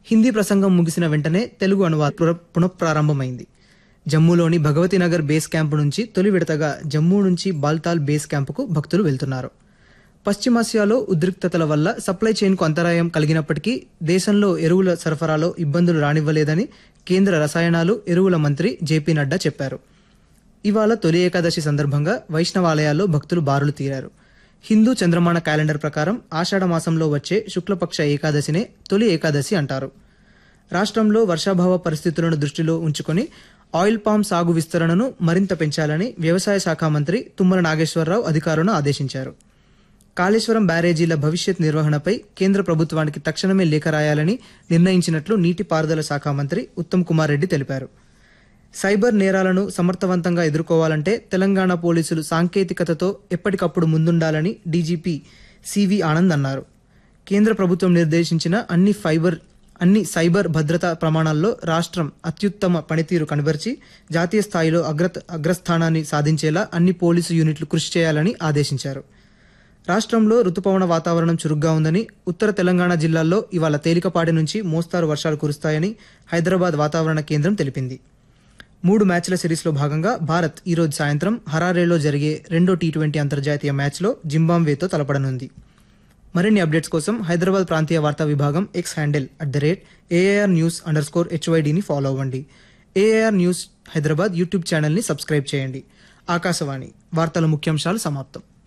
హిందీ ప్రసంగం ముగిసిన వెంటనే తెలుగు అనువాద పునఃప్రారంభమైంది జమ్మూలోని భగవతీనగర్ బేస్ క్యాంపు నుంచి తొలి విడతగా జమ్మూ నుంచి బాల్తాల్ బేస్ క్యాంపుకు భక్తులు వెళ్తున్నారు పశ్చిమాసియాలో ఉద్రిక్తతల వల్ల సప్లై చైన్కు అంతరాయం కలిగినప్పటికీ దేశంలో ఎరువుల సరఫరాలో ఇబ్బందులు రానివ్వలేదని కేంద్ర రసాయనాలు ఎరువుల మంత్రి జేపీ నడ్డా చెప్పారు ఇవాళ తొలి ఏకాదశి సందర్భంగా వైష్ణవాలయాల్లో భక్తులు బారులు తీరారు హిందూ చంద్రమాన క్యాలెండర్ ప్రకారం ఆషాఢ మాసంలో వచ్చే శుక్లపక్ష ఏకాదశినే తొలి ఏకాదశి అంటారు రాష్ట్రంలో వర్షాభావ పరిస్థితులను దృష్టిలో ఉంచుకొని ఆయిల్ పామ్ సాగు విస్తరణను మరింత పెంచాలని వ్యవసాయ శాఖ మంత్రి తుమ్మల నాగేశ్వరరావు అధికారులను ఆదేశించారు కాళేశ్వరం బ్యారేజీల భవిష్యత్ నిర్వహణపై కేంద్ర ప్రభుత్వానికి తక్షణమే లేఖ రాయాలని నిర్ణయించినట్లు నీటిపారుదల శాఖ మంత్రి ఉత్తమ్ కుమార్ రెడ్డి తెలిపారు సైబర్ నేరాలను సమర్థవంతంగా ఎదుర్కోవాలంటే తెలంగాణ పోలీసులు సాంకేతికతతో ఎప్పటికప్పుడు ముందుండాలని డీజీపీ సివి ఆనంద్ అన్నారు కేంద్ర ప్రభుత్వం నిర్దేశించిన అన్ని ఫైబర్ అన్ని సైబర్ భద్రతా ప్రమాణాల్లో రాష్ట్రం అత్యుత్తమ పనితీరు కనబరిచి జాతీయ స్థాయిలో అగ్ర అగ్రస్థానాన్ని సాధించేలా అన్ని పోలీసు యూనిట్లు కృషి చేయాలని ఆదేశించారు రాష్ట్రంలో రుతుపవన వాతావరణం చురుగ్గా ఉందని ఉత్తర తెలంగాణ జిల్లాల్లో ఇవాళ తేలికపాటి నుంచి మోస్తారు వర్షాలు కురుస్తాయని హైదరాబాద్ వాతావరణ కేంద్రం తెలిపింది మూడు మ్యాచ్ల సిరీస్లో భాగంగా భారత్ ఈ రోజు సాయంత్రం హరారేలో జరిగే రెండో టీ ట్వంటీ అంతర్జాతీయ మ్యాచ్లో జింబాబ్వేతో తలపడనుంది మరిన్ని అప్డేట్స్ కోసం హైదరాబాద్ ప్రాంతీయ వార్తా విభాగం X handle at the rate AIR news underscore హెచ్వైడిని ఫాలో అవ్వండి ఏఐఆర్ న్యూస్ హైదరాబాద్ యూట్యూబ్ ఛానల్ని సబ్స్క్రైబ్ చేయండి ఆకాశవాణి వార్తల ముఖ్యాంశాలు సమాప్తం